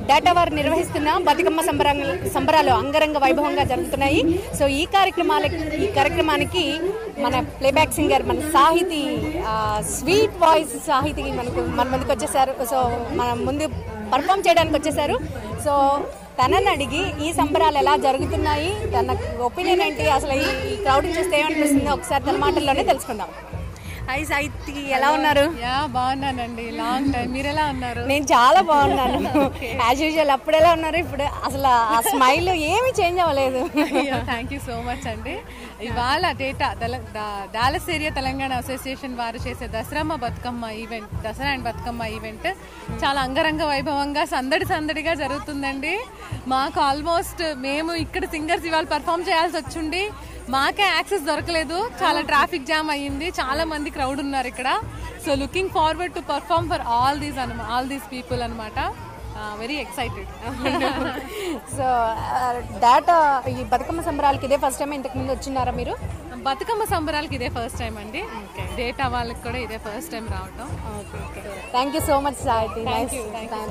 data వారు నిర్వహిస్తున్న బతుకమ్మ సంబరాలు సంబరాలు అంగరంగ వైభవంగా జరుగుతున్నాయి సో ఈ కార్యక్రమాలకి ఈ కార్యక్రమానికి మన ప్లేబ్యాక్ సింగర్ మన సాహితీ ఆ, స్వీట్ వాయిస్ సాహితీ మనకు మన ముందుకు వచ్చేసారు సో మన ముందు పర్ఫామ్ చేయడానికి వచ్చేసారు సో తనని అడిగి ఈ సంబరాలు ఎలా జరుగుతున్నాయి తన ఒపీనియన్ ఏంటి అసలు ఈ ఈ క్రౌడ్ చూస్తే ఏమనిపిస్తుందో ఒకసారి తన మాటల్లోనే తెలుసుకుందాం హాయ్ సాహితీ ఎలా ఉన్నారు యా బాగున్నానండి లాంగ్ టైం మీరు ఎలా ఉన్నారు నేను చాలా బాగున్నాను యాజ్ యూజువల్ అప్పుడు ఎలా ఉన్నారు ఇప్పుడు అసలు ఆ స్మైల్ ఏమీ చేంజ్ అవ్వలేదు థ్యాంక్ యూ సో మచ్ అండి ఇవాళ DATA Dallas area Telangana association వారు చేసే దసరమ్మ Bathukamma event Dasara and Bathukamma event చాలా అంగరంగ వైభవంగా సందడి సందడిగా జరుగుతుందండి మాకు ఆల్మోస్ట్ మేము ఇక్కడ సింగర్స్ ఇవాళ పర్ఫామ్ చేయాల్సి వచ్చిండి మాకే యాక్సెస్ దొరకలేదు చాలా ట్రాఫిక్ జామ్ అయ్యింది చాలా మంది క్రౌడ్ ఉన్నారు ఇక్కడ so looking forward to perform for all these and all these people అనమాట వెరీ ఎక్సైటెడ్ సో డేటా ఈ బతుకమ్మ సంబరాలకి ఇదే ఫస్ట్ టైం ఇంతకు ముందు వచ్చినారా మీరు బతుకమ్మ సంబరాలకి ఇదే ఫస్ట్ టైం అండి డేటా వాళ్ళకి కూడా ఇదే ఫస్ట్ టైం రావటం thank you so much Sahithi nice